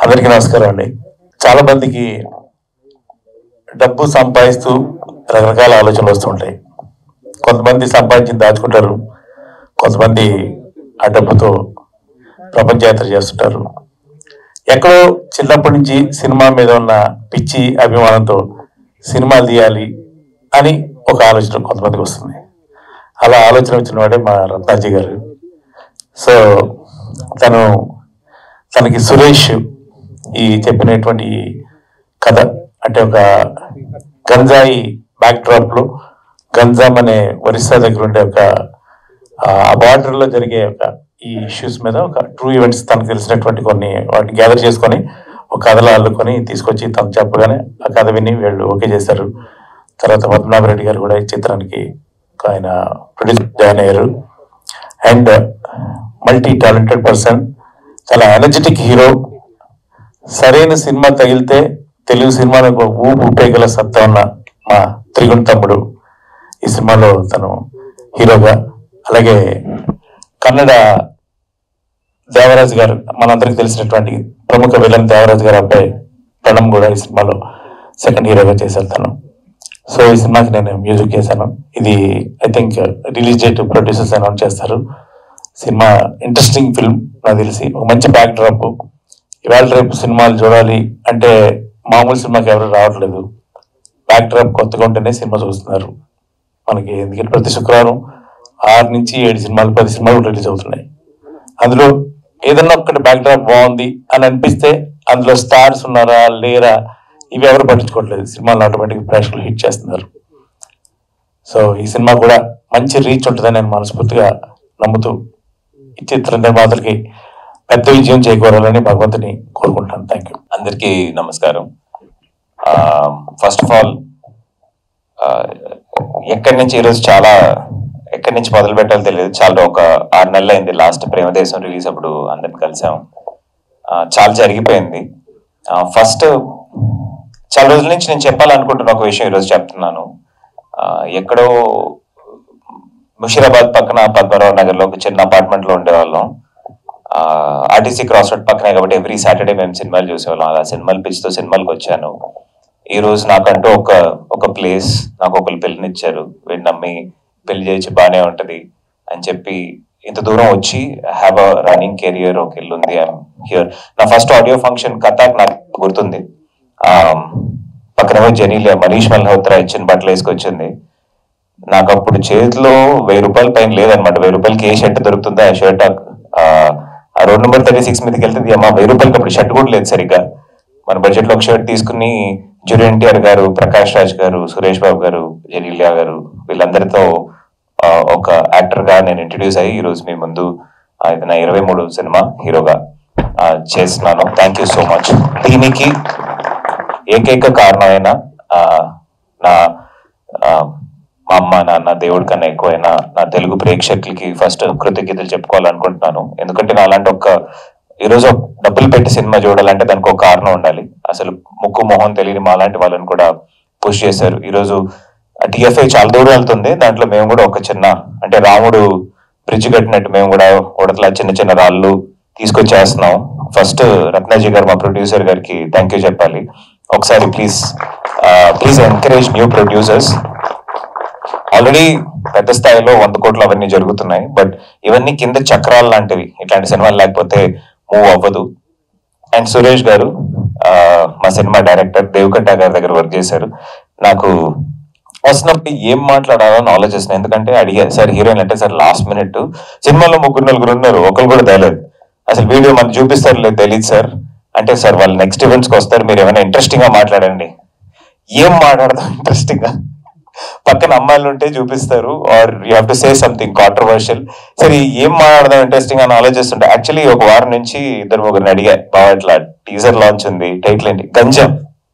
అందరికీ నమస్కారం అండి చాలా మందికి డబ్బు సంపాదిస్తూ రకరకాల ఆలోచనలు వస్తుంటాయి కొంతమంది సంపాదించి దాచుకుంటారు కొంతమంది ఆ డబ్బుతో ప్రపంచయాత్ర చేస్తుంటారు ఎక్కడో చిన్నప్పటి నుంచి సినిమా మీద ఉన్న పిచ్చి అభిమానంతో సినిమాలు తీయాలి అని ఒక ఆలోచన కొంతమందికి వస్తుంది అలా ఆలోచన వచ్చిన వాడే మా రత్నాజీ గారు సో తను తనకి సురేష్ ఈ చెప్పినటువంటి ఈ కథ అంటే ఒక గంజాయి బ్యాక్ డ్రాప్ లో గంజాం అనే ఒరిస్సా దగ్గర ఉండే ఒక ఆ బార్డర్ లో జరిగే ఒక ఈ ఇష్యూస్ మీద ఒక ట్రూ ఈవెంట్స్ తనకు తెలిసినటువంటి కొన్ని వాటిని గ్యాదర్ చేసుకొని ఒక కథలో అల్లుకొని తీసుకొచ్చి తను చెప్పగానే ఆ కథ విని వీళ్ళు ఓకే చేశారు తర్వాత పద్మనాభరెడ్డి గారు కూడా ఈ చిత్రానికి ఆయన ప్రొడ్యూసర్ జాయిన్ అయ్యారు అండ్ మల్టీ టాలెంటెడ్ పర్సన్ చాలా ఎనర్జెటిక్ హీరో సరైన సినిమా తగిలితే తెలుగు సినిమాలకు ఊపు ఊపేగల సత్తా ఉన్న మా త్రిగుణ తమ్ముడు ఈ సినిమాలో తను హీరోగా అలాగే కన్నడ దేవరాజ్ గారు మనందరికి తెలిసినటువంటి ప్రముఖ విలన్ దేవరాజ్ గారు అబ్బాయి ప్రణమ్ కూడా ఈ సినిమాలో సెకండ్ హీరోగా చేశారు తను సో ఈ సినిమాకి నేను మ్యూజిక్ చేశాను ఇది I think release date producers announce చేస్తారు సినిమా ఇంట్రెస్టింగ్ ఫిల్మ్ నాకు తెలిసి ఒక మంచి బ్యాక్ డ్రాప్ ఇవాళ రేపు సినిమాలు చూడాలి అంటే మామూలు సినిమాకి ఎవరు రావట్లేదు బ్యాక్ డ్రాప్ కొత్తగా ఉంటేనే సినిమా చూస్తున్నారు మనకి ఎందుకంటే ప్రతి శుక్రవారం ఆరు నుంచి ఏడు సినిమాలు పది సినిమాలు రిలీజ్ అవుతున్నాయి అందులో ఏదన్నా ఒక్కటి బ్యాక్ డ్రాప్ బాగుంది అని అనిపిస్తే అందులో స్టార్స్ ఉన్నారా లేరా ఇవి ఎవరు పట్టించుకోవట్లేదు సినిమాలు ఆటోమేటిక్ ప్రేక్షకులు హిట్ చేస్తున్నారు సో ఈ సినిమా కూడా మంచి రీచ్ ఉంటుందని నేను మనస్ఫూర్తిగా నమ్ముతూ ఈ చిత్ర నిర్మాతలకి పెద్ద విజయం చేకూరాలని భగవంతుని కోరుకుంటాను థ్యాంక్ యూ అందరికీ నమస్కారం ఫస్ట్ ఆఫ్ ఆల్ ఎక్కడి నుంచి ఈరోజు చాలా ఎక్కడి నుంచి మొదలు పెట్టాలో తెలియదు చాలా ఒక ఆరు నెలలు అయింది లాస్ట్ ప్రేమదేశం రిలీజ్ అప్పుడు అందరిని కలిసాం ఆ, చాలా జరిగిపోయింది ఫస్ట్ చాలా రోజుల నుంచి నేను చెప్పాలనుకుంటున్న ఒక విషయం ఈరోజు చెప్తున్నాను ఆ, ఎక్కడో ముషీరాబాద్ పక్కన పద్మరావు నగర్ లో ఒక చిన్న అపార్ట్మెంట్ లో ఉండేవాళ్ళం ఆర్టీసీ క్రాస్ రోడ్ పక్కనే కాబట్టి ఎవ్రీ సాటర్డే మేము సినిమాలు చూసేవాళ్ళం అలా సినిమాలు పిచ్చితో సినిమాలకు వచ్చాను ఈ రోజు నాకంటూ ఒక ఒక ప్లేస్ నాకు ఒకరు పెళ్లినిచ్చారు వీడిని నమ్మి పెళ్లి చేసి బాగానే ఉంటది అని చెప్పి ఇంత దూరం వచ్చి హ్యావ్ అ రన్నింగ్ కెరియర్ ఒక ఇల్లు ఉంది ఐఎమ్ హియర్ నా ఫస్ట్ ఆడియో ఫంక్షన్ కథాక్ నాకు గుర్తుంది ఆ, పక్కనేమో జెనీలియా మనీష్ మల్హోత్రా ఇచ్చిన బట్టలు వేసుకొచ్చింది నాకు అప్పుడు చేతిలో వెయ్యి రూపాయల పైన లేదనమాట వెయ్యి రూపాయలకి ఏ షర్ట్ దొరుకుతుందో ఆ షర్ట్ ఆ రోడ్ నెంబర్ థర్టీ సిక్స్ మీదకి వెళ్తుంది అమ్మా వెయ్యి రూపాయలకి అప్పుడు షర్ట్ కూడా లేదు సరిగ్గా మన బడ్జెట్ లో ఒక షర్ట్ తీసుకుని జూరి ఎన్టీఆర్ గారు ప్రకాష్ రాజ్ గారు సురేష్ బాబు గారు జలీలియా గారు వీళ్ళందరితో ఆ, ఒక యాక్టర్ గా నేను ఇంట్రడ్యూస్ అయ్యి ఈ రోజు మీ ముందు ఆ, ఇది నా ఇరవై మూడు సినిమా హీరోగా ఆ, చేస్తున్నాను థ్యాంక్ యూ సో మచ్ దీనికి ఏకైక కారణమైన ఆ, నా ఆ, మా అమ్మ నాన్న దేవుడి కన్నా ఎక్కువైనా నా తెలుగు ప్రేక్షకులకి ఫస్ట్ కృతజ్ఞతలు చెప్పుకోవాలనుకుంటున్నాను ఎందుకంటే నా అలాంటి ఒక ఈరోజు ఒక డబ్బులు పెట్టి సినిమా చూడాలంటే దానికి ఒక కారణం ఉండాలి అసలు ముక్కు మొహం తెలియని మా లాంటి వాళ్ళని కూడా పుష్ చేశారు ఈరోజు టిఎఫ్ఐ చాలా దూరం వెళ్తుంది దాంట్లో మేము కూడా ఒక చిన్న అంటే రాముడు బ్రిడ్జ్ కట్టినట్టు మేము కూడా ఉడతల చిన్న చిన్న రాళ్ళు తీసుకొచ్చేస్తున్నాం ఫస్ట్ రత్నాజీ గారు మా ప్రొడ్యూసర్ గారికి థ్యాంక్ యూ చెప్పాలి ఒకసారి please please encourage new producers already పెద్ద స్థాయిలో వంద కోట్లు అవన్నీ జరుగుతున్నాయి బట్ ఇవన్నీ కింద చక్రాలు లాంటివి ఇట్లాంటి సినిమాలు లేకపోతే మూవ్ అవ్వదు అండ్ సురేష్ గారు ఆ, మా సినిమా డైరెక్టర్ దేవకట్ట గారి దగ్గర వర్క్ చేశారు నాకు వస్తున్నప్పుడు ఏం మాట్లాడాలో అని ఆలోచిస్తున్నాను ఎందుకంటే అడిగా సార్ హీరోయిన్ అంటే సార్ లాస్ట్ మినిట్ సినిమాలో ముగ్గురు నలుగురు ఉన్నారు ఒకరు కూడా తెలియదు అసలు వీడియో మనకు చూపిస్తారు లేదు తెలియదు సార్ అంటే సార్ వాళ్ళు నెక్స్ట్ ఈవెంట్స్కి వస్తారు మీరు ఏమైనా ఇంట్రెస్టింగ్ గా మాట్లాడండి ఏం మాట్లాడదాం ఇంట్రెస్టింగ్ గా పక్కన అమ్మాయిలు ఉంటే చూపిస్తారు are you have to say something controversial సరే ఏం మాట్లాడదాం ఇంట్రెస్టింగ్ అని ఆలోచిస్తుంటే యాక్చువల్లీ ఒక వారం నుంచి ఇద్దరు ముగ్గురిని అడిగా బాగా ఇట్లా టీజర్ లాంచ్ ఉంది టైటిల్ ఏంటి గంజం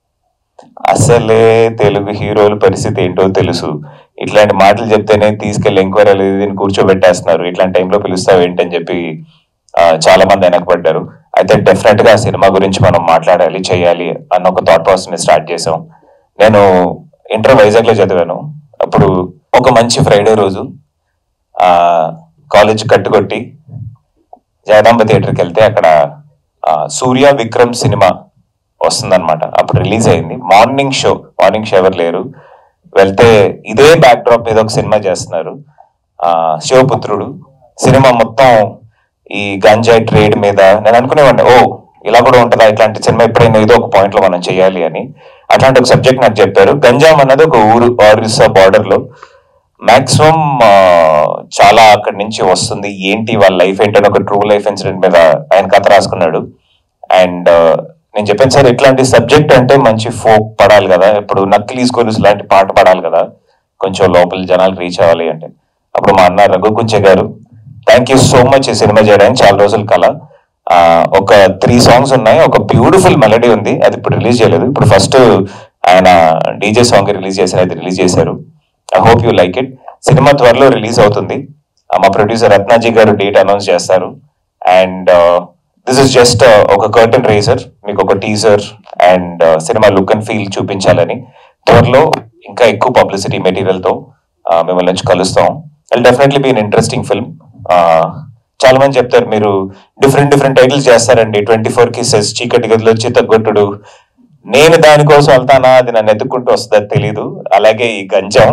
అసలే తెలుగు హీరోల పరిస్థితి ఏంటో తెలుసు ఇట్లాంటి మాటలు చెప్తేనే తీసుకెళ్లి ఎంక్వైరీ దీన్ని కూర్చోబెట్టేస్తున్నారు ఇట్లాంటి టైంలో పిలుస్తావు ఏంటని చెప్పి ఆ, చాలా మంది వెనకబడ్డారు అయితే డెఫినెట్ గా ఆ సినిమా గురించి మనం మాట్లాడాలి చేయాలి అన్న ఒక థాట్ ప్రాసెస్ మీద స్టార్ట్ చేసాం నేను ఇంటర్ వైజాగ్ లో చదివాను అప్పుడు ఒక మంచి ఫ్రైడే రోజు ఆ కాలేజ్ కట్టుకొట్టి జగదాంబ థియేటర్కి వెళ్తే అక్కడ ఆ, సూర్య విక్రమ్ సినిమా వస్తుందన్నమాట అప్పుడు రిలీజ్ అయింది మార్నింగ్ షో మార్నింగ్ షో ఎవరు లేరు వెళ్తే ఇదే బ్యాక్ డ్రాప్ మీద ఒక సినిమా చేస్తున్నారు ఆ, శివపుత్రుడు సినిమా మొత్తం ఈ గంజాయి ట్రేడ్ మీద నేను అనుకునేవాడిని ఓ ఇలా కూడా ఉంటుందా ఇట్లాంటి సినిమా ఎప్పుడైనా ఏదో ఒక పాయింట్ లో మనం చేయాలి అని అట్లాంటి ఒక సబ్జెక్ట్ నాకు చెప్పారు గంజాం అన్నది ఒక ఊరు ఒరిస్సా బార్డర్ లో మాక్సిమం చాలా అక్కడి నుంచి వస్తుంది ఏంటి వాళ్ళ లైఫ్ ఏంటని ఒక ట్రూ లైఫ్ ఇన్సిడెంట్ మీద ఆయన కథ రాసుకున్నాడు అండ్ నేను చెప్పాను సార్ ఇట్లాంటి సబ్జెక్ట్ అంటే మంచి ఫోక్ పడాలి కదా ఇప్పుడు నక్లీస్ కొలుసు లాంటి పాట పడాలి కదా కొంచెం లోపల జనాలు రీచ్ అవ్వాలి అంటే అప్పుడు మా అన్న రఘు కుంచె గారు థ్యాంక్ యూ సో మచ్ ఈ సినిమా చేయడానికి చాలా రోజుల కల ఆ, ఒక త్రీ సాంగ్స్ ఉన్నాయి ఒక బ్యూటిఫుల్ మెలడీ ఉంది అది ఇప్పుడు రిలీజ్ చేయలేదు ఇప్పుడు ఫస్ట్ ఆయన డీజే సాంగ్ రిలీజ్ చేశారు అది రిలీజ్ చేశారు I hope you like it cinema త్వరలో రిలీజ్ అవుతుంది ఆ, మా ప్రొడ్యూసర్ రత్నాజీ గారు డేట్ అనౌన్స్ చేస్తారు అండ్ దిస్ ఇస్ జస్ట్ ఒక కర్టన్ రేజర్ మీకు ఒక teaser and cinema look and feel చూపించాలని త్వరలో ఇంకా ఎక్కువ పబ్లిసిటీ మెటీరియల్ తో ఆ, మిమ్మల్ని వచ్చి కలుస్తాం and definitely be interesting film చాలా మంది చెప్తారు మీరు డిఫరెంట్ డిఫరెంట్ టైటిల్స్ చేస్తారండి ట్వంటీ ఫోర్ కిసెస్ చీకటి గదిలో వచ్చి తగ్గొట్టుడు నేను దానికోసం వెళ్తానా అది నన్ను ఎత్తుక్కుంటూ వస్తుందో తెలీదు అలాగే ఈ గంజాం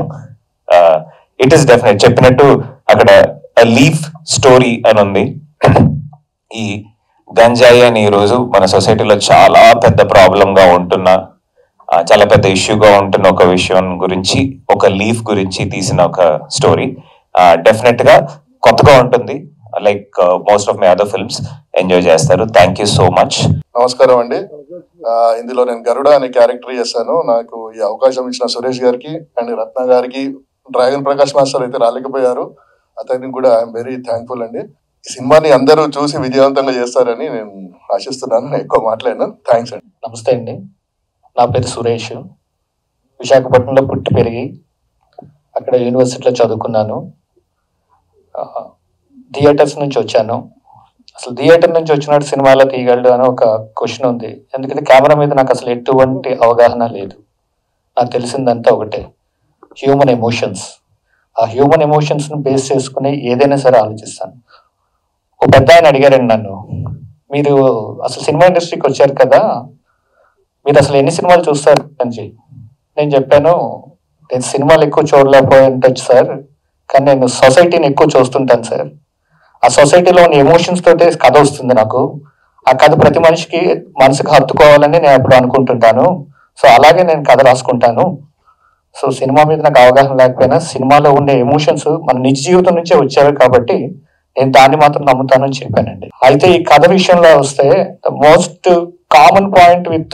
ఇట్ ఈస్ డెఫినెట్ చెప్పినట్టు అక్కడ లీఫ్ స్టోరీ అని ఉంది ఈ గంజాయి అని ఈ రోజు మన సొసైటీలో చాలా పెద్ద ప్రాబ్లం గా ఉంటున్న ఆ, చాలా పెద్ద ఇష్యూగా ఉంటున్న ఒక విషయం గురించి ఒక లీఫ్ గురించి తీసిన ఒక స్టోరీ డెఫినెట్ గా కొత్తగా ఉంటుంది like most of my other films enjoy చేస్తారు థ్యాంక్ యూ సో మచ్ నమస్కారం అండి ఆ, ఇందులో నేను గరుడ అనే క్యారెక్టర్ చేశాను నాకు ఈ అవకాశం ఇచ్చిన సురేష్ గారికి అండ్ రత్న గారికి డ్రాగన్ ప్రకాష్ మాస్టర్ అయితే రాలేకపోయారు అతనికి కూడా ఐఎమ్ వెరీ థ్యాంక్ఫుల్ అండి ఈ సినిమాని అందరూ చూసి విజయవంతంగా చేస్తారని నేను ఆశిస్తున్నాను నేను ఎక్కువ మాట్లాడాను థ్యాంక్స్ అండి నమస్తే అండి నా పేరు సురేష్ విశాఖపట్నంలో పుట్టి పెరిగి అక్కడ యూనివర్సిటీలో చదువుకున్నాను ఆ, థియేటర్స్ నుంచి వచ్చాను అసలు థియేటర్ నుంచి వచ్చినట్టు సినిమాలో తీయగలడు అని ఒక క్వశ్చన్ ఉంది ఎందుకంటే కెమెరా మీద నాకు అసలు ఎటువంటి అవగాహన లేదు నాకు తెలిసిందంతా ఒకటే హ్యూమన్ ఎమోషన్స్ ఆ హ్యూమన్ ఎమోషన్స్ని బేస్ చేసుకుని ఏదైనా సరే ఆలోచిస్తాను ఓ పెద్ద ఆయన అడిగారండి నన్ను మీరు అసలు సినిమా ఇండస్ట్రీకి వచ్చారు కదా మీరు అసలు ఎన్ని సినిమాలు చూస్తారు అని చెప్పి నేను చెప్పాను నేను సినిమాలు ఎక్కువ చూడలేకపోయి ఉండొచ్చు సార్ కానీ నేను సొసైటీని ఎక్కువ చూస్తుంటాను సార్ ఆ సొసైటీలో ఉన్న ఎమోషన్స్ తోటే కథ వస్తుంది నాకు ఆ కథ ప్రతి మనిషికి మనసుకు హత్తుకోవాలని నేను ఎప్పుడు అనుకుంటుంటాను సో అలాగే నేను కథ రాసుకుంటాను సో సినిమా మీద నాకు అవగాహన లేకపోయినా సినిమాలో ఉండే ఎమోషన్స్ మన నిజ జీవితం నుంచే వచ్చారు కాబట్టి నేను దాన్ని మాత్రం నమ్ముతానని చెప్పానండి అయితే ఈ కథ విషయంలో వస్తే the most common point with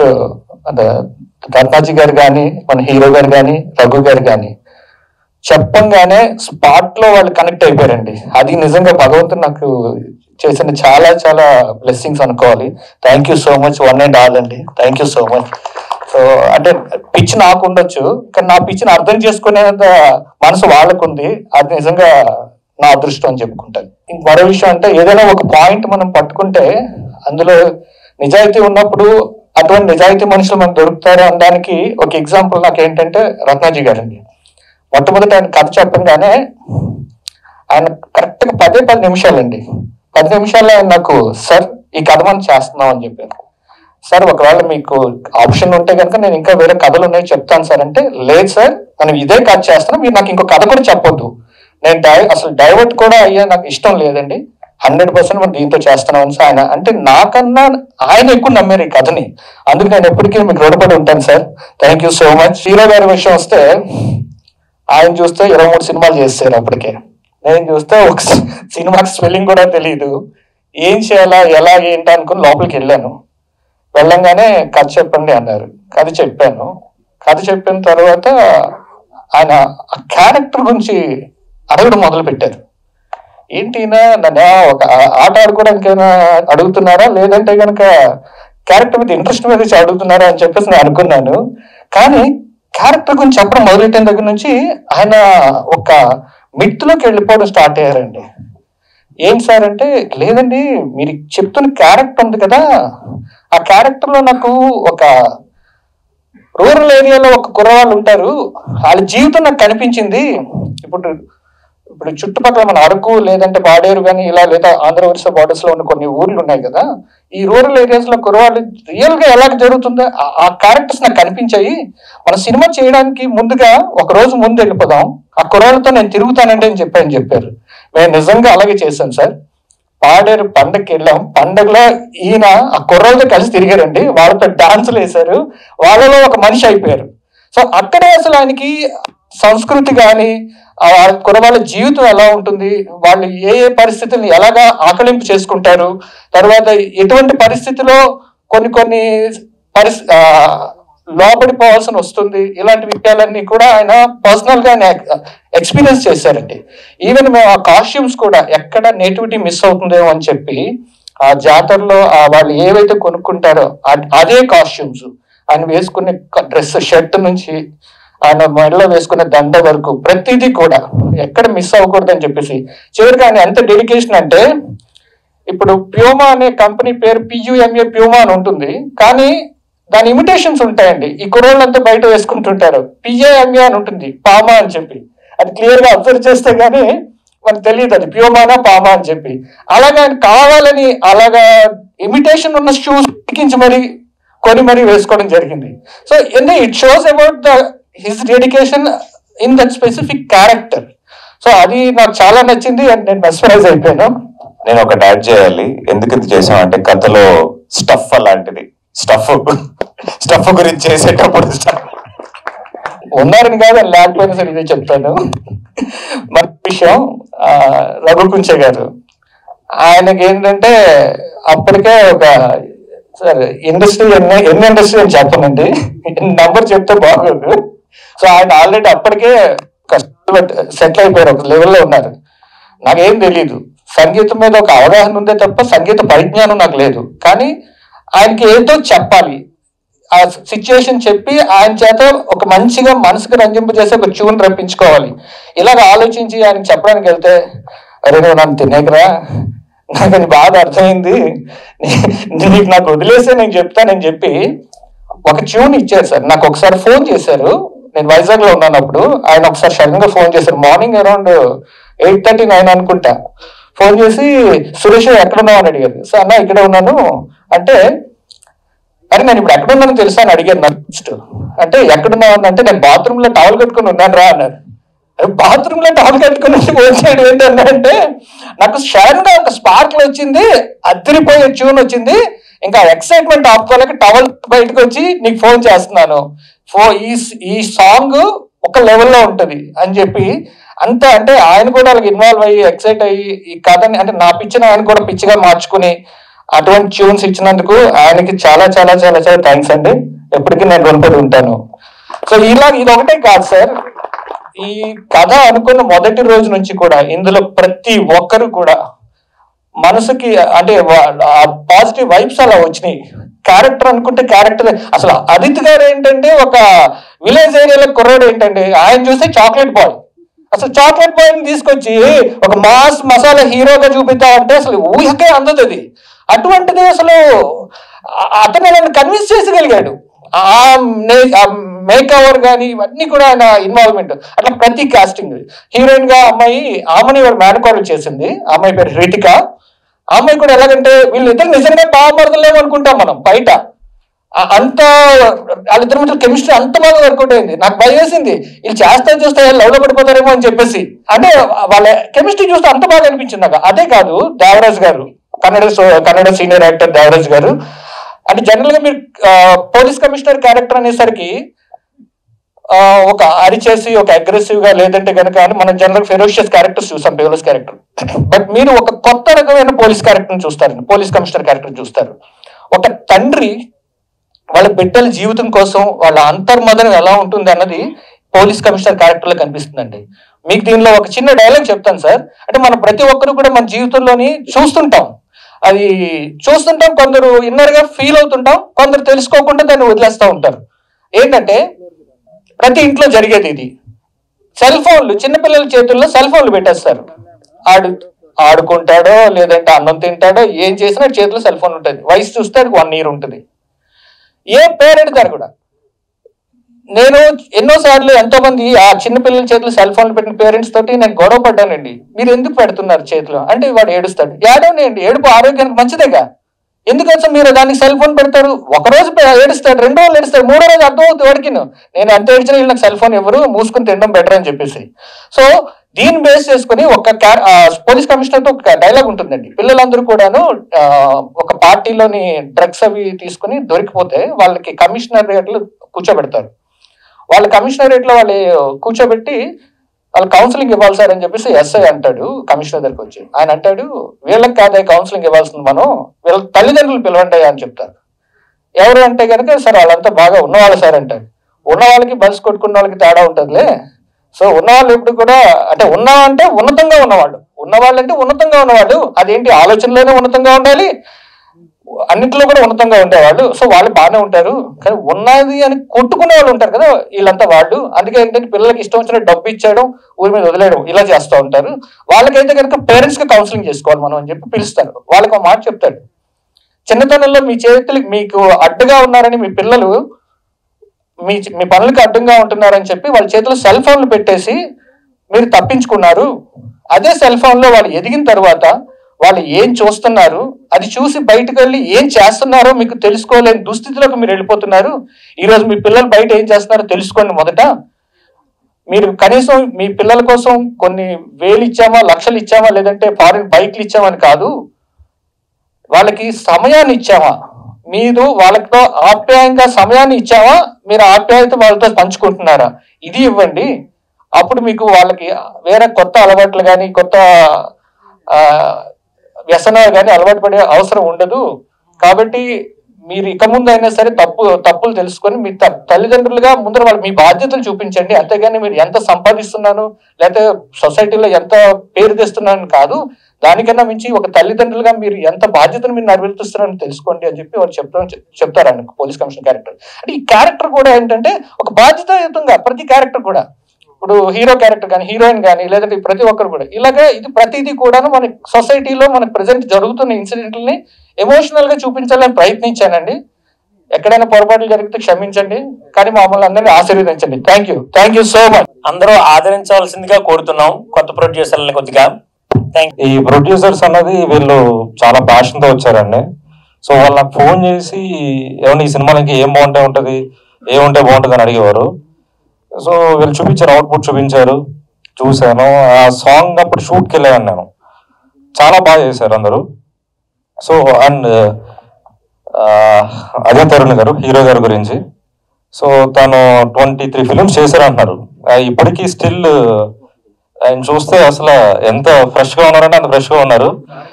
Ratnaji గారు కానీ మన హీరో గారు కానీ రఘు గారు కానీ చెప్పంగానే స్పాట్ లో వాళ్ళు కనెక్ట్ అయిపోయారండి అది నిజంగా భగవంతుడు నాకు చేసిన చాలా చాలా బ్లెస్సింగ్స్ అనుకోవాలి thank you so much one and all అండి thank you so much so అంటే పిచ్ నాకు ఉండొచ్చు కానీ నా పిచ్చిని అర్థం చేసుకునేంత మనసు వాళ్ళకుంది అది నిజంగా నా అదృష్టం అని చెప్పుకుంటాను ఇంక మరో విషయం అంటే ఏదైనా ఒక పాయింట్ మనం పట్టుకుంటే అందులో నిజాయితీ ఉన్నప్పుడు అటువంటి నిజాయితీ మనుషులు మనకు దొరుకుతారు అనడానికి ఒక ఎగ్జాంపుల్ నాకు ఏంటంటే రత్నాజీ గారండి మొట్టమొదటి ఆయన కథ చెప్పంగానే ఆయన కరెక్ట్ గా పదే పది నిమిషాలండి పది నిమిషాల్లో ఆయన నాకు సార్ ఈ కథ మనం చేస్తున్నాం అని చెప్పారు సార్ ఒకవేళ మీకు ఆప్షన్ ఉంటే కనుక నేను ఇంకా వేరే కథలు ఉన్నాయి చెప్తాను సార్ అంటే లేదు సార్ మనం ఇదే కథ చేస్తున్నాం మీరు నాకు ఇంకో కథ కూడా చెప్పొద్దు నేను డై అసలు డైవర్ట్ కూడా అయ్యే నాకు ఇష్టం లేదండి హండ్రెడ్ పర్సెంట్ మనం దీంతో చేస్తున్నాం అని సార్ ఆయన అంటే నాకన్నా ఆయన ఎక్కువ నమ్మారు ఈ కథని అందుకు నేను ఎప్పటికీ మీకు రుణపడి ఉంటాను sir thank you so much hero గారి విషయం వస్తే ఆయన చూస్తే ఇరవై మూడు సినిమాలు చేస్తారు అప్పటికే నేను చూస్తే ఒక సి- సినిమాకి స్పెల్లింగ్ కూడా తెలియదు ఏం చేయాలా ఎలా ఏంటి అనుకుని లోపలికి వెళ్ళాను వెళ్ళంగానే కథ చెప్పండి అన్నారు కథ చెప్పాను కథ చెప్పిన తర్వాత ఆయన ఆ క్యారెక్టర్ గురించి అడగడం మొదలు పెట్టారు ఏంటి ఈయన నన్ను ఒక ఆ- ఆట ఆడుకోవడానికి ఏమైనా అడుగుతున్నారా లేదంటే కనుక క్యారెక్టర్ మీద ఇంట్రెస్ట్ మీద వచ్చి అడుగుతున్నారా అని చెప్పేసి నేను అనుకున్నాను కానీ క్యారెక్టర్ గురించి చెప్పడం మొదలెట్టిన దగ్గర నుంచి ఆయన ఒక మిత్తులోకి వెళ్ళిపోవడం స్టార్ట్ అయ్యారండి ఏం సార్ అంటే లేదండి మీరు చెప్తున్న క్యారెక్టర్ ఉంది కదా ఆ క్యారెక్టర్ లో నాకు ఒక రూరల్ ఏరియాలో ఒక కుర్రవాళ్ళు ఉంటారు వాళ్ళ జీవితం నాకు కనిపించింది ఇప్పుడు ఇప్పుడు చుట్టుపక్కల మన అరకు లేదంటే బాడేరు కానీ ఇలా లేదా ఆంధ్ర ఒరిస్సా బార్డర్స్ లో ఉన్న కొన్ని ఊర్లు ఉన్నాయి కదా ఈ రూరల్ ఏరియాస్ లో కురవాళ్ళు రియల్ గా ఎలా జరుగుతుందో ఆ- ఆ క్యారెక్టర్స్ నాకు కనిపించాయి మన సినిమా చేయడానికి ముందుగా ఒక రోజు ముందు వెళ్ళిపోదాం ఆ కుర్రాళ్ళతో నేను తిరుగుతానండి అని చెప్పి ఆయన చెప్పారు మేము నిజంగా అలాగే చేశాం సార్ పాడేరు పండగకి వెళ్ళాం పండగలో ఈయన ఆ కుర్రాళ్ళతో కలిసి తిరిగారండి వాళ్ళతో డాన్సులు వేశారు వాళ్ళలో ఒక మనిషి అయిపోయారు సో అక్కడే అసలు ఆయనకి సంస్కృతి కానీ ఆ కుర్రవాళ్ళ జీవితం ఎలా ఉంటుంది వాళ్ళు ఏ ఏ పరిస్థితుల్ని ఎలాగా ఆకలింపు చేసుకుంటారు తర్వాత ఎటువంటి పరిస్థితిలో కొన్ని కొన్ని పరిస్థి ఆ, లోబడిపోవాల్సి వస్తుంది ఇలాంటి విషయాలన్నీ కూడా ఆయన పర్సనల్ గా ఎక్స్పీరియన్స్ చేశారండి ఈవెన్ మేము ఆ కాస్ట్యూమ్స్ కూడా ఎక్కడ నేటివిటీ మిస్ అవుతుందేమో అని చెప్పి ఆ జాతరలో ఆ వాళ్ళు ఏవైతే కొనుక్కుంటారో అ- అదే కాస్ట్యూమ్స్ ఆయన వేసుకునే డ్రెస్ షర్ట్ నుంచి ఆయన మెడలో వేసుకునే దండ వరకు ప్రతిదీ కూడా ఎక్కడ మిస్ అవ్వకూడదు అని చెప్పేసి చివరికి ఆయన ఎంత డెడికేషన్ అంటే ఇప్పుడు ప్యూమా అనే కంపెనీ పేరు పియుఎంఏ ప్యూమా అని ఉంటుంది కానీ దాని ఇమిటేషన్స్ ఉంటాయండి ఈ కుర్రోళ్ళంతా బయట వేసుకుంటుంటారు పిఏఎంఏ అని ఉంటుంది పామా అని చెప్పి అది క్లియర్ గా అబ్జర్వ్ చేస్తే గానీ మనకు తెలియదు అది ప్యూమానా పామా అని చెప్పి అలాగా ఆయన కావాలని అలాగా ఇమిటేషన్ ఉన్న షూస్ ఎక్కించి మరి కొని మరి వేసుకోవడం జరిగింది సో ఎందుకంటే it shows about the his dedication in that specific character so అది నాకు చాలా నచ్చింది అండ్ నేను మెస్మరైజ్ అయిపోయాను నేను ఒకటి యాడ్ చేయాలి ఎందుకు ఇది చేసాం అంటే కథలో స్టఫ్ అలాంటిది స్టఫ్ స్టఫ్ గురించి చేసేటప్పుడు stuff. ఉన్నారని కాదు అని లేకపోయినా సరే ఇదే చెప్తాను మన విషయం ఆ, రఘుకుంచ గారు ఆయనకి ఏంటంటే అప్పటికే ఒక సార్ ఇండస్ట్రీ ఎన్ని ఎన్ని ఇండస్ట్రీ అని చెప్పనండి నంబర్ చెప్తే బాగోదు సో ఆయన ఆల్రెడీ అప్పటికే సెటిల్ అయిపోయారు ఒక లెవెల్లో ఉన్నారు నాకేం తెలియదు సంగీతం మీద ఒక అవగాహన ఉందే తప్ప సంగీత పరిజ్ఞానం నాకు లేదు కానీ ఆయనకి ఏదో చెప్పాలి ఆ సిచ్యుయేషన్ చెప్పి ఆయన చేత ఒక మంచిగా మనసుకు రంజింపజేసి ఒక ట్యూన్ రప్పించుకోవాలి ఇలాగ ఆలోచించి ఆయనకి చెప్పడానికి వెళ్తే అరే నువ్వు నన్ను తినేకరా నాకు అది బాగా అర్థమైంది నీ- నీకు నాకు వదిలేసే నేను చెప్తానని చెప్పి ఒక ట్యూన్ ఇచ్చారు సార్ నాకు ఒకసారి ఫోన్ చేశారు నేను వైజాగ్ లో ఉన్నాను అప్పుడు ఆయన ఒకసారి సడన్ గా ఫోన్ చేశారు morning around eight thirty nine అనుకుంటా ఫోన్ చేసి సురేష్ ఎక్కడ ఉన్నావు అని అడిగారు సార్ అన్న ఇక్కడే ఉన్నాను అంటే అరే నేను ఇప్పుడు ఎక్కడ ఉన్నానో తెలుసా అని అడిగాను నాకు ఫస్ట్ అంటే ఎక్కడున్నావు అని అంటే నేను బాత్రూమ్ లో టవల్ కట్టుకుని ఉన్నాను రా అన్నారు బాత్రూమ్ లో టవల్ కట్టుకుని వచ్చాడు ఏంటంటే నాకు షడన్ గా ఒక స్పార్క్ వచ్చింది అద్దరిపోయే ట్యూన్ వచ్చింది ఇంకా ఎక్సైట్మెంట్ ఆపుకోలేక టవల్ బయటకు వచ్చి నీకు ఫోన్ చేస్తున్నాను ఫో ఈ ఈ సాంగ్ ఒక లెవెల్లో ఉంటది అని చెప్పి అంత అంటే ఆయన కూడా వాళ్ళకి ఇన్వాల్వ్ అయ్యి ఎక్సైట్ అయ్యి ఈ కథని అంటే నా పిచ్చిని ఆయన కూడా పిచ్చిగా మార్చుకుని అటువంటి ట్యూన్స్ ఇచ్చినందుకు ఆయనకి చాలా చాలా చాలా చాలా థ్యాంక్స్ అండి ఎప్పటికీ నేను రుణపడి ఉంటాను సో ఇలా ఇది ఒకటే కాదు సార్ ఈ కథ అనుకున్న మొదటి రోజు నుంచి కూడా ఇందులో ప్రతి ఒక్కరు కూడా మనసుకి అంటే పాజిటివ్ వైబ్స్ అలా వచ్చినాయి క్యారెక్టర్ అనుకుంటే క్యారెక్టర్ అసలు అదిత్ గారు ఏంటంటే ఒక విలేజ్ ఏరియాలో కుర్రాడు ఏంటంటే ఆయన చూస్తే చాక్లెట్ బాయ్ అసలు చాక్లెట్ బాయ్ తీసుకొచ్చి ఒక మాస్ మసాలా హీరోగా చూపిద్దాం అంటే అసలు ఊహకే అందదు అది అటువంటిది అసలు ఆ- అతను నన్ను కన్విన్స్ చేసగలిగాడు ఆ మేక్ ఓవర్ కానీ ఇవన్నీ కూడా ఆయన ఇన్వాల్వ్మెంట్ అట్లా ప్రతి కాస్టింగ్ హీరోయిన్ గా అమ్మాయి ఆమెని వాడు మేనకోడలు చేసింది ఆ అమ్మాయి పేరు రితిక ఆ అమ్మాయి కూడా ఎలాగంటే వీళ్ళిద్దరు నిజంగా బాగుపడలేము అనుకుంటాం మనం బయట ఆ- అంత వాళ్ళిద్దరి మధ్య కెమిస్ట్రీ అంత బాగా వర్కౌట్ అయింది నాకు భయం వేసింది వీళ్ళు చేస్తా చూస్తే లవ్ లో పడిపోతారేమో అని చెప్పేసి అంటే వాళ్ళ కెమిస్ట్రీ చూస్తే అంత బాగా అనిపించింది నాకు అదే కాదు దేవరాజ్ గారు కన్నడ సో- కన్నడ సీనియర్ యాక్టర్ దేవరాజ్ గారు అంటే జనరల్ గా మీరు పోలీస్ కమిషనర్ క్యారెక్టర్ అనేసరికి ఆ, ఒక అరిచేసి ఒక అగ్రెసివ్ గా లేదంటే కనుక అని మనం జనరల్ ఫెరోషియస్ క్యారెక్టర్స్ చూస్తాం పోలీస్ క్యారెక్టర్ బట్ మీరు ఒక కొత్త రకమైన పోలీస్ క్యారెక్టర్ చూస్తారు పోలీస్ కమిషనర్ క్యారెక్టర్ చూస్తారు ఒక తండ్రి వాళ్ళ బిడ్డల జీవితం కోసం వాళ్ళ అంతర్మదనం ఎలా ఉంటుంది అన్నది పోలీస్ కమిషనర్ క్యారెక్టర్ లో కనిపిస్తుందండి మీకు దీనిలో ఒక చిన్న డైలాగ్ చెప్తాను సార్ అంటే మనం ప్రతి ఒక్కరు కూడా మన జీవితంలోని చూస్తుంటాం అది చూస్తుంటాం కొందరు ఇన్నర్ గా ఫీల్ అవుతుంటాం కొందరు తెలుసుకోకుండా దాన్ని వదిలేస్తూ ఉంటారు ఏంటంటే ప్రతి ఇంట్లో జరిగేది ఇది సెల్ ఫోన్లు చిన్నపిల్లల చేతుల్లో సెల్ ఫోన్లు పెట్టేస్తారు ఆడు ఆడుకుంటాడో లేదంటే అన్నం తింటాడో ఏం చేసినా చేతిలో సెల్ ఫోన్ ఉంటుంది వయసు చూస్తే అది వన్ ఇయర్ ఉంటుంది ఏ పేరెంట్ గారు కూడా నేను ఎన్నో సార్లు ఎంతో మంది ఆ చిన్న పిల్లల చేతులు సెల్ ఫోన్లు పెట్టిన పేరెంట్స్ తోటి నేను గొడవ పడ్డానండి మీరు ఎందుకు పెడుతున్నారు చేతిలో అంటే వాడు ఏడుస్తాడు ఏడవనండి ఏడుపు ఆరోగ్యానికి మంచిదేగా ఎందుకంటే మీరు దానికి సెల్ ఫోన్ పెడతారు ఒక రోజు పె- ఏడుస్తాడు రెండు రోజులు ఏడుస్తాడు మూడో రోజు అర్థం అవుతుంది వాడికి నేను ఎంత ఏడ్చినా వీళ్ళు నాకు సెల్ ఫోన్ ఎవరు మూసుకుని తినడం బెటర్ అని చెప్పేసి సో దీన్ని బేస్ చేసుకుని ఒక క్యా- ఆ, పోలీస్ కమిషనర్ తో ఒక డైలాగ్ ఉంటుందండి పిల్లలందరూ కూడాను ఆ, ఒక పార్టీలోని డ్రగ్స్ అవి తీసుకుని దొరికిపోతే వాళ్ళకి కమిషనర్ రేట్లు కూర్చోబెడతారు వాళ్ళ కమిషనరేట్ లో వాళ్ళు కూర్చోబెట్టి వాళ్ళు కౌన్సిలింగ్ ఇవ్వాలి సార్ అని చెప్పేసి ఎస్ఐ అంటాడు కమిషనర్ దగ్గరికి వచ్చి ఆయన అంటాడు వీళ్ళకి కాదే కౌన్సిలింగ్ ఇవ్వాల్సింది మనం వీళ్ళ తల్లిదండ్రులు పిలవండి అని చెప్తారు ఎవరు అంటే కనుక సార్ వాళ్ళంతా బాగా ఉన్నవాళ్ళు సార్ అంటారు ఉన్న వాళ్ళకి బస్ కొట్టుకున్న వాళ్ళకి తేడా ఉంటుందిలే సో ఉన్నవాళ్ళు ఎప్పుడు కూడా అంటే ఉన్న అంటే ఉన్నతంగా ఉన్నవాళ్ళు ఉన్నవాళ్ళు అంటే ఉన్నతంగా ఉన్నవాళ్ళు అదేంటి ఆలోచనలోనే ఉన్నతంగా ఉండాలి అన్నింటిలో కూడా ఉన్నతంగా ఉండేవాళ్ళు సో వాళ్ళు బాగానే ఉంటారు కానీ ఉన్నది అని కొట్టుకునే వాళ్ళు ఉంటారు కదా వీళ్ళంతా వాళ్ళు అందుకే ఏంటంటే పిల్లలకి ఇష్టం వచ్చిన డబ్బు ఇచ్చేయడం ఊరి మీద వదిలేయడం ఇలా చేస్తూ ఉంటారు వాళ్ళకైతే కనుక పేరెంట్స్ కి కౌన్సిలింగ్ చేసుకోవాలి మనం అని చెప్పి పిలుస్తారు వాళ్ళకి ఒక మాట చెప్తాడు చిన్నతనంలో మీ చేతులకి మీకు అడ్డుగా ఉన్నారని మీ పిల్లలు మీ మీ పనులకి అడ్డంగా ఉంటున్నారని చెప్పి వాళ్ళ చేతిలో సెల్ ఫోన్లు పెట్టేసి మీరు తప్పించుకున్నారు అదే సెల్ ఫోన్ లో వాళ్ళు ఎదిగిన తర్వాత వాళ్ళు ఏం చూస్తున్నారు అది చూసి బయటకు వెళ్ళి ఏం చేస్తున్నారో మీకు తెలుసుకోలేని దుస్థితిలోకి మీరు వెళ్ళిపోతున్నారు ఈ రోజు మీ పిల్లలు బయట ఏం చేస్తున్నారో తెలుసుకోండి మొదట మీరు కనీసం మీ పిల్లల కోసం కొన్ని వేలు ఇచ్చామా లక్షలు ఇచ్చామా లేదంటే ఫారిన్ బైక్లు ఇచ్చామని కాదు వాళ్ళకి సమయాన్ని ఇచ్చామా మీరు వాళ్ళతో ఆప్యాయంగా సమయాన్ని ఇచ్చామా మీరు ఆప్యాయత వాళ్ళతో పంచుకుంటున్నారా ఇది ఇవ్వండి అప్పుడు మీకు వాళ్ళకి వేరే కొత్త అలవాట్లు కానీ కొత్త ఆ, వ్యసనాలు కానీ అలవాటు పడే అవసరం ఉండదు కాబట్టి మీరు ఇక ముందు అయినా సరే తప్పు తప్పులు తెలుసుకొని మీ త- తల్లిదండ్రులుగా ముందర వాళ్ళు మీ బాధ్యతలు చూపించండి అంతేగాని మీరు ఎంత సంపాదిస్తున్నాను లేకపోతే సొసైటీలో ఎంత పేరు తెస్తున్నాను కాదు దానికన్నా మించి ఒక తల్లిదండ్రులుగా మీరు ఎంత బాధ్యతను మీరు నెరవేరుస్తున్నారని తెలుసుకోండి అని చెప్పి వాళ్ళు చెప్తారు చెప్తారు ఆయన పోలీస్ కమిషన్ క్యారెక్టర్ అంటే ఈ క్యారెక్టర్ కూడా ఏంటంటే ఒక బాధ్యతాయుతంగా ప్రతి క్యారెక్టర్ కూడా ఇప్పుడు హీరో క్యారెక్టర్ కానీ హీరోయిన్ కానీ లేదంటే ప్రతి ఒక్కరు కూడా ఇలాగే ఇది ప్రతిదీ కూడాను మన సొసైటీలో మనకు ప్రజెంట్ జరుగుతున్న ఇన్సిడెంట్లని ఎమోషనల్ గా చూపించాలని ప్రయత్నించానండి ఎక్కడైనా పొరపాట్లు జరిగితే క్షమించండి కానీ మమ్మల్ని అందరినీ ఆశీర్వదించండి thank you thank you so much అందరూ ఆదరించవలసిందిగా కోరుతున్నాం కొత్త ప్రొడ్యూసర్లని కొద్దిగా థ్యాంక్ ఈ ప్రొడ్యూసర్స్ అన్నది వీళ్ళు చాలా passion తో వచ్చారండి సో వాళ్ళు నాకు ఫోన్ చేసి ఏమన్నా ఈ సినిమాలకి ఏం బాగుంటే ఉంటది ఏముంటే బాగుంటుంది అని అడిగేవారు సో వీళ్ళు చూపించారు అవుట్పుట్ చూపించారు చూశాను ఆ సాంగ్ అప్పుడు షూట్కి వెళ్ళాను నేను చాలా బాగా చేశారు అందరూ సో అండ్ అదే తరుణ్ గారు హీరో గారి గురించి సో తను ట్వంటీ త్రీ ఫిలిమ్స్ చేశారంటున్నారు ఆ, ఇప్పటికీ స్టిల్ ఆయన చూస్తే అసలు ఎంత ఫ్రెష్ గా ఉన్నారంటే అంత ఫ్రెష్ గా ఉన్నారు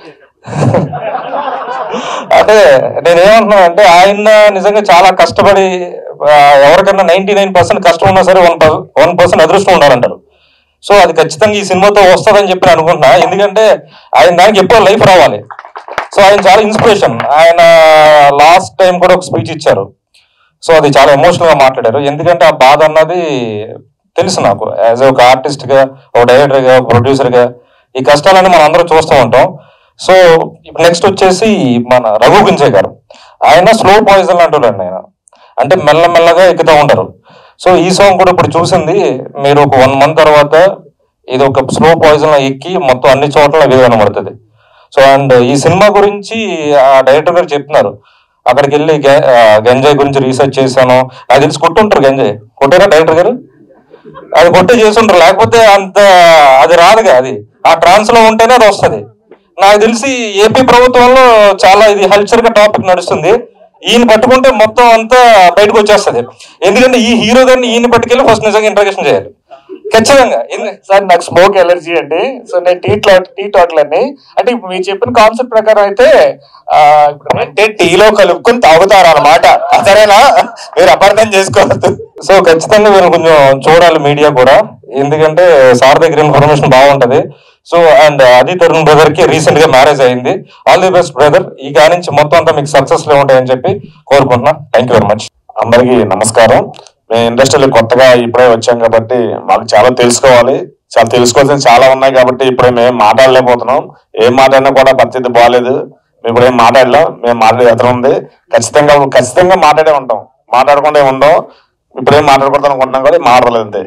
అంటే నేనేమంటున్నా అంటే ఆయన నిజంగా చాలా కష్టపడి ఆ, ఎవరికన్నా నైన్టీ నైన్ పర్సెంట్ కష్టం ఉన్నా సరే వన్ వన్ పర్సెంట్ అదృష్టం ఉండాలంటారు సో అది ఖచ్చితంగా ఈ సినిమాతో వస్తుందని చెప్పి నేను అనుకుంటున్నా ఎందుకంటే ఆయన దానికి ఎప్పుడో లైఫ్ రావాలి సో ఆయన చాలా ఇన్స్పిరేషన్ ఆయన లాస్ట్ టైం కూడా ఒక స్పీచ్ ఇచ్చారు సో అది చాలా ఎమోషనల్ గా మాట్లాడారు ఎందుకంటే ఆ బాధ అన్నది తెలుసు నాకు యాజ్ ఒక ఆర్టిస్ట్ గా ఒక డైరెక్టర్ గా ఒక ప్రొడ్యూసర్ గా ఈ కష్టాలన్నీ మనం అందరూ చూస్తూ ఉంటాం సో ఇప్పుడు నెక్స్ట్ వచ్చేసి మన రఘు గుంజే గారు ఆయన స్లో పాయిజన్ అంటున్నాడు ఆయన అంటే మెల్లమెల్లగా ఎక్కుతూ ఉంటారు సో ఈ సాంగ్ కూడా ఇప్పుడు చూసింది మీరు ఒక వన్ మంత్ తర్వాత ఇది ఒక స్లో పాయిజన్ ఎక్కి మొత్తం అన్ని చోట్ల వీడియో కనబడుతుంది సో అండ్ ఈ సినిమా గురించి ఆ డైరెక్టర్ గారు చెప్తున్నారు అక్కడికి వెళ్ళి గె- ఆ, గంజాయి గురించి రీసెర్చ్ చేశాను నాకు తెలిసి కొట్టుంటారు గంజాయి కొట్టారా డైరెక్టర్ గారు అది కొట్టే చేసుంటారు లేకపోతే అంత అది రాదుగా అది ఆ ట్రాన్స్ లో ఉంటేనే అది వస్తది నాకు తెలిసి ఏపీ ప్రభుత్వంలో చాలా ఇది హల్చర్ గా టాపిక్ నడుస్తుంది ఈయన పట్టుకుంటే మొత్తం అంతా బయటకు వచ్చేస్తది ఎందుకంటే ఈ హీరో గారిని ఈయన పట్టుకెళ్ళి ఫస్ట్ నిజంగా ఇంట్రగేషన్ చేయాలి ఖచ్చితంగా ఎందు- సార్ నాకు స్మోక్ ఎలర్జీ అండి సో నేను టీ టీ టోటలన్నీ అంటే ఇప్పుడు మీరు చెప్పిన కాన్సెప్ట్ ప్రకారం అయితే ఆ, ఇప్పుడు అంటే టీలో కలుపుకొని తాగుతారు అన్నమాట సరేనా మీరు అపార్థం చేసుకోవద్దు సో ఖచ్చితంగా వీళ్ళు కొంచెం చూడాలి మీడియా కూడా ఎందుకంటే సార్ దగ్గర ఇన్ఫర్మేషన్ బాగుంటది సో అండ్ అది తరుణ్ బ్రదర్ కి రీసెంట్ గా మ్యారేజ్ అయింది ఆల్ ది బెస్ట్ బ్రదర్ ఇక నుంచి మొత్తం అంతా మీకు సక్సెస్ లో ఉంటాయని చెప్పి కోరుకుంటున్నా థ్యాంక్ యూ వెరీ మచ్ అందరికీ నమస్కారం మేము ఇండస్ట్రీలో కొత్తగా ఇప్పుడే వచ్చాం కాబట్టి మాకు చాలా తెలుసుకోవాలి చాలా తెలుసుకోవాల్సిన చాలా ఉన్నాయి కాబట్టి ఇప్పుడే మేము మాట్లాడలేకపోతున్నాం ఏం మాట్లాడినా కూడా పరిస్థితి బాగాలేదు మేము ఇప్పుడు ఏం మాట్లాడలేం మేము మాట్లాడే ఎదురు ఉంది ఖచ్చితంగా ఖచ్చితంగా మాట్లాడే ఉంటాం మాట్లాడకుండా ఏం ఉండం ఇప్పుడేం మాట్లాడకూడదు అనుకుంటున్నాం కూడా మాట్లాడలేదు అంతే